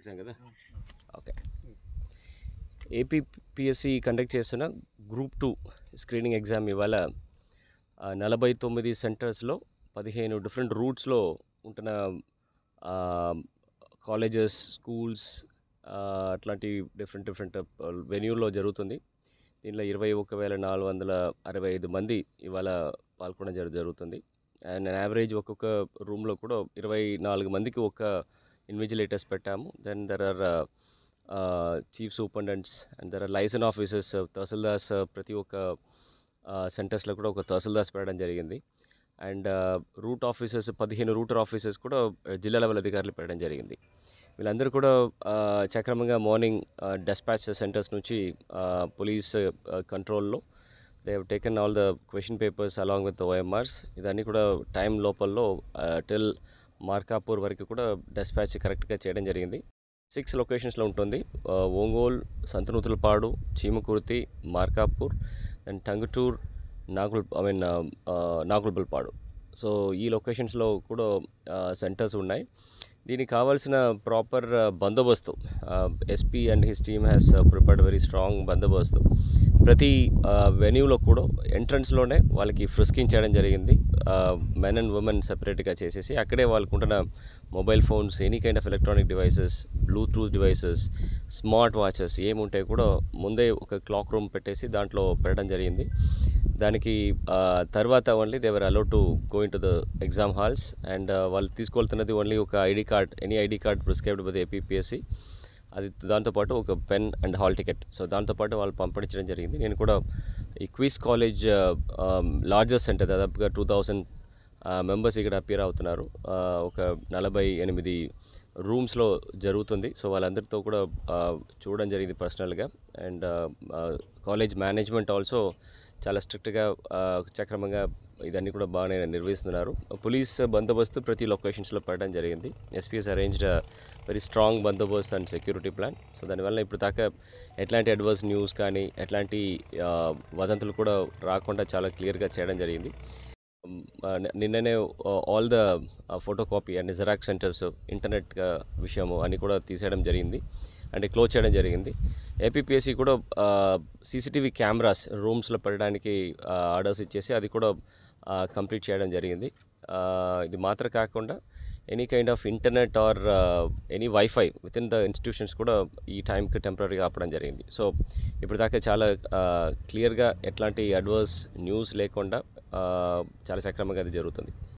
చూసాం కదా okay APPSC conduct చేస్తున్న గ్రూప్ టూ స్క్రీనింగ్ ఎగ్జామ్ ఇవాళ ఆ, నలభై తొమ్మిది సెంటర్స్లో పదిహేను డిఫరెంట్ రూట్స్లో ఉంటున్న కాలేజెస్ స్కూల్స్ అట్లాంటి డిఫరెంట్ డిఫరెంట్ వెన్యూల్లో జరుగుతుంది దీనిలో ఇరవై ఒక వేల నాలుగు వందల అరవై ఐదు మంది ఇవాళ పాల్గొనడం జరు జరుగుతుంది అండ్ యావరేజ్ ఒక్కొక్క రూమ్లో కూడా ఇరవై నాలుగు మందికి ఒక ఇన్విజిలేటర్స్ పెట్టాము then there are chief superintendents and there are license officers tahsildars ప్రతి ఒక్క సెంటర్స్లో కూడా ఒక తహసీల్దార్స్ పెట్టడం జరిగింది అండ్ రూట్ ఆఫీసర్స్ పదిహేను రూటర్ ఆఫీసర్స్ కూడా uh, జిల్లా లెవెల్ అధికారులు పెట్టడం జరిగింది వీళ్ళందరూ కూడా uh, సక్రమంగా మార్నింగ్ డెస్పాచ్ సెంటర్స్ నుంచి పోలీస్ కంట్రోల్లో they have taken all the question papers along with OMRs ఇదన్నీ కూడా టైం లోపల్లో టిల్ మార్కాపూర్ వరకు కూడా డెస్పాచ్ కరెక్ట్గా చేయడం జరిగింది సిక్స్ లొకేషన్స్లో ఉంటుంది ఆ, Ongole Santhanuthalapadu Chimakurthi Markapur and Tangutur Nagul I mean Naguluppalapadu so ఈ లొకేషన్స్లో కూడా సెంటర్స్ ఉన్నాయి దీనికి కావాల్సిన proper bandobast SP and his team has prepared very strong bandobast ప్రతి వెన్యూలో కూడా ఎంట్రన్స్లోనే వాళ్ళకి ఫ్రిస్కింగ్ చేయడం జరిగింది మెన్ అండ్ ఉమెన్ సెపరేట్గా చేసేసి అక్కడే వాళ్ళకు ఉంటున్న mobile phones any kind of electronic devices bluetooth devices smart watches ఏముంటాయి కూడా ముందే ఒక క్లాక్ రూమ్ పెట్టేసి దాంట్లో పెట్టడం జరిగింది దానికి ఆ, తర్వాత only they are allowed to go in to the exam halls and వాళ్ళు తీసుకెళ్తున్నది ఓన్లీ ఒక ID card any ID card prescribed by APSC అది దాంతోపాటు ఒక pen and hall ticket so దాంతోపాటు వాళ్ళు పంపించడం జరిగింది నేను కూడా ఈ క్విజ్ కాలేజ్ లార్జెస్ట్ సెంటర్ దాదాపుగా టూ థౌజండ్ మెంబర్స్ ఇక్కడ అపియర్ అవుతున్నారు ఆ, ఒక నలభై ఎనిమిది రూమ్స్లో జరుగుతుంది సో వాళ్ళందరితో కూడా ఆ, చూడడం జరిగింది పర్సనల్గా అండ్ కాలేజ్ మేనేజ్మెంట్ ఆల్సో చాలా స్ట్రిక్ట్గా చక్రమంగా ఇదన్నీ కూడా బాగానే నిర్వహిస్తున్నారు పోలీస్ బందోబస్తు ప్రతి లొకేషన్స్లో పెట్టడం జరిగింది SPs arranged very strong bandobast and security plan so దానివల్ల ఇప్పుడు దాకా ఎట్లాంటి అడ్వర్స్ న్యూస్ కానీ ఎట్లాంటి ఆ, వదంతులు కూడా రాకుండా చాలా క్లియర్గా చేయడం జరిగింది మ్, ఆ, ని- నిన్ననే all the photo copy and xerox centres internet విషయము అన్ని కూడా తీసేయడం జరిగింది అంటే క్లోజ్ చేయడం జరిగింది ఏపీఎస్సి కూడా సీసీటీవీ కెమెరాస్ రూమ్స్లో పెట్టడానికి ఆర్డర్స్ ఇచ్చేసి అది కూడా కంప్లీట్ చేయడం జరిగింది ఆ, ఇది మాత్రం కాకుండా any kind of internet or any wifi within the institutions కూడా ఈ టైంకి టెంపరీగా ఆపడం జరిగింది సో ఇప్పుడు దాకా చాలా క్లియర్గా ఎట్లాంటి అడ్వర్స్ న్యూస్ లేకుండా ఆ, చాలా సక్రమంగా అది జరుగుతుంది